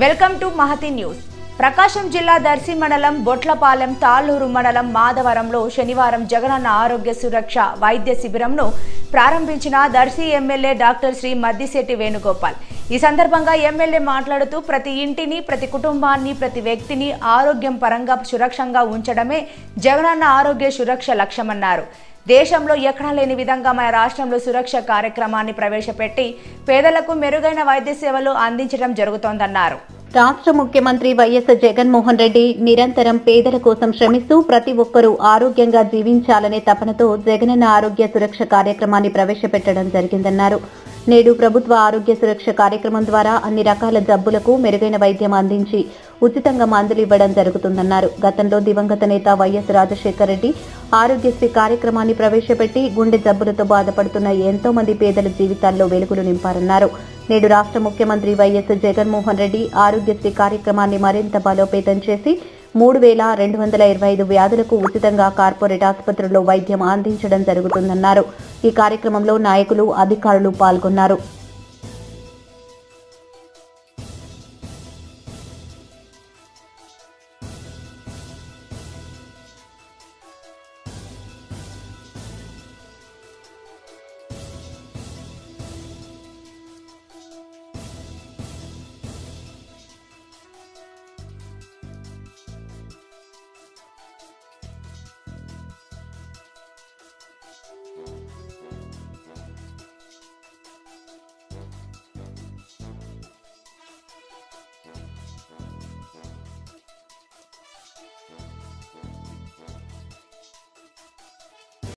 welcome to Mahathi news Prakasam జిల్లా దర్శి మండలం బొట్లపాలెం తాళ్లూరు మండలం మాధవరంలో శనివారం జగనన్న ఆరోగ్య సురక్ష వైద్య శిబిరంను ప్రారంభించిన దర్శి ఎమ్మెల్యే డాక్టర్ శ్రీ మద్దిశెట్టి వేణుగోపాల్ ఈ సందర్భంగా ఎమ్మెల్యే మాట్లాడుతూ ప్రతి ఇంటిని ప్రతి కుటుంబాన్ని ప్రతి వ్యక్తిని ఆరోగ్యం పరంగా సురక్షంగా ఉంచడమే జగనన్న ఆరోగ్య సురక్ష లక్ష్యమన్నారు దేశంలో ఎక్కడా లేని విధంగా మన రాష్ట్రంలో సురక్ష కార్యక్రమాన్ని ప్రవేశపెట్టి పేదలకు మెరుగైన వైద్య సేవలు అందించడం జరుగుతోందన్నారు రాష్ట్ర ముఖ్యమంత్రి వైఎస్ జగన్మోహన్ రెడ్డి నిరంతరం పేదల కోసం శ్రమిస్తూ ప్రతి ఒక్కరూ ఆరోగ్యంగా జీవించాలనే తపనతో జగనన్న ఆరోగ్య సురక్ష కార్యక్రమాన్ని ప్రవేశపెట్టడం జరిగిందన్నారు నేడు ప్రభుత్వ ఆరోగ్య సురక్ష కార్యక్రమం ద్వారా అన్ని రకాల జబ్బులకు మెరుగైన వైద్యం అందించి ఉచితంగా మందులు ఇవ్వడం జరుగుతుందన్నారు గతంలో దివంగత నేత వైఎస్ రాజశేఖర రెడ్డి ఆరోగ్యశ్రీ కార్యక్రమాన్ని ప్రవేశపెట్టి గుండె జబ్బులతో బాధపడుతున్న ఎంతో మంది పేదల జీవితాల్లో వెలుగులు నింపారన్నారు నేడు రాష్ట్ర ముఖ్యమంత్రి వైఎస్ జగన్మోహన్ రెడ్డి ఆరోగ్యశ్రీ కార్యక్రమాన్ని మరింత బలోపేతం చేసి మూడు వేల రెండు వందల ఇరవై ఐదు వ్యాధులకు ఉచితంగా కార్పొరేట్ ఆసుపత్రుల్లో వైద్యం అందించడం జరుగుతుందన్నారు ఈ కార్యక్రమంలో నాయకులు అధికారులు పాల్గొన్నారు